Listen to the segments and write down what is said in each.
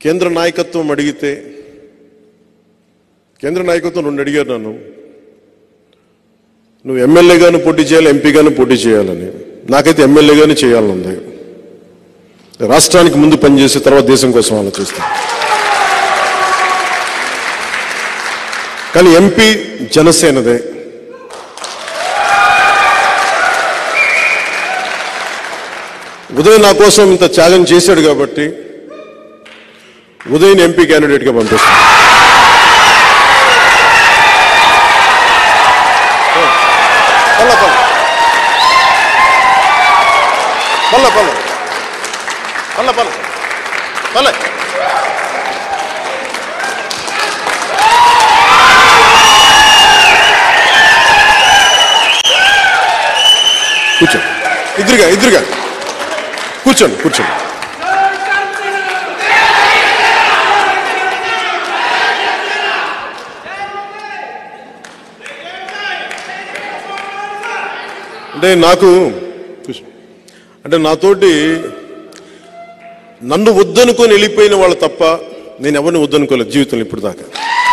కేంద్ర నాయకత్వం అడిగితే కేంద్ర నాయకత్వం రెండు అడిగారు నన్ను నువ్వు ఎమ్మెల్యేగాను పోటీ చేయాలి ఎంపీగాను పోటీ చేయాలని నాకైతే ఎమ్మెల్యేగానే చేయాలనుంది రాష్ట్రానికి ముందు పనిచేసి తర్వాత దేశం కోసం ఆలోచిస్తాను కానీ ఎంపీ జనసేనదే ఉదయ్ నా కోసం ఇంత త్యాగం చేశాడు కాబట్టి ఉదయ్ని ఎంపీ క్యాండిడేట్గా పంపిస్తాను పల్ల పల్ల పల్ల పల్ల పల్ల పల్ల పల్ల కూర్చోండి ఇద్దరుగా ఇద్దరుగా కూర్చోండి కూర్చోండి అంటే నాకు కూర్చో. అంటే నాతోటి నన్ను వద్దనుకొని వెళ్ళిపోయిన వాళ్ళు తప్ప నేను ఎవరిని వద్దనుకోలేదు జీవితంలో ఇప్పుడు దాకా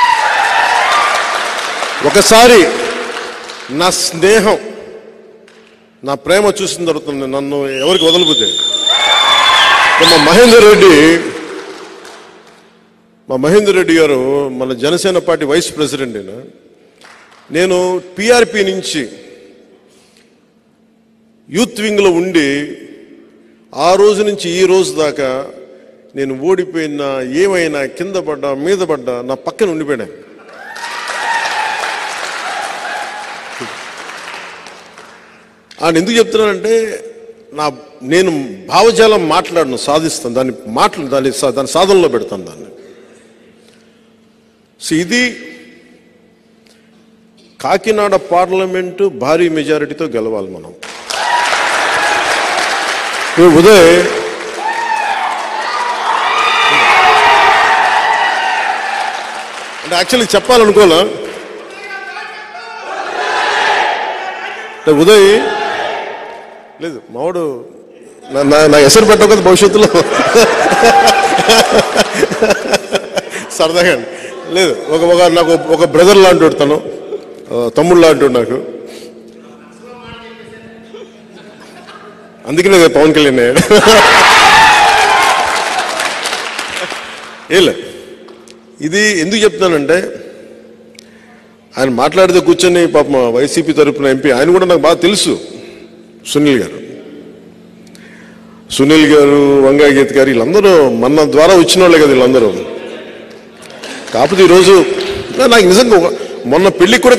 ఒకసారి నా స్నేహం నా ప్రేమ చూసిన తర్వాత నన్ను ఎవరికి వదలబోతే మా మహేందర్ రెడ్డి మా మహేందర్ రెడ్డి గారు మన జనసేన పార్టీ వైస్ ప్రెసిడెంట్ అయినా నేను పిఆర్పి నుంచి యూత్ వింగ్లో ఉండి ఆ రోజు నుంచి ఈ రోజు దాకా నేను ఓడిపోయినా ఏమైనా కింద పడ్డా మీద పడ్డా నా పక్కన ఉండిపోయాను ఆయన ఎందుకు చెప్తున్నానంటే నా నేను భావజాలం మాట్లాడను సాధిస్తాను దాన్ని మాట్లా దాన్ని సా- దాని సాధనలో పెడతాను దాన్ని సో ఇది కాకినాడ పార్లమెంటు భారీ మెజారిటీతో గెలవాలి మనం ఇప్పుడు ఉదయ్ అంటే యాక్చువల్లీ చెప్పాలనుకోలే అంటే ఉదయ్ లేదు మావాడు నా- నా నా ఎసరు పెట్టవు కదా భవిష్యత్తులో సరదాగా అండి. లేదు ఒక ఒక నాకు ఒక బ్రదర్ లాంటి తను ఆ, తమ్ముడు లాంటి నాకు అందుకనే కదా పవన్ కళ్యాణ్ అయ్యాడు ఏలే ఇది ఎందుకు చెప్తున్నానంటే ఆయన మాట్లాడితే కూర్చొని పాపం వైసీపీ తరపున ఎంపీ ఆయన కూడా నాకు బాగా తెలుసు సునీల్ గారు సునీల్ గారు వంగాగీత్ గారు వీళ్ళందరూ మన ద్వారా వచ్చిన వాళ్ళే కదా వీళ్ళందరూ కాకపోతే ఈరోజు నాకు నిజంగా ఒక- మొన్న పెళ్లికి కూడా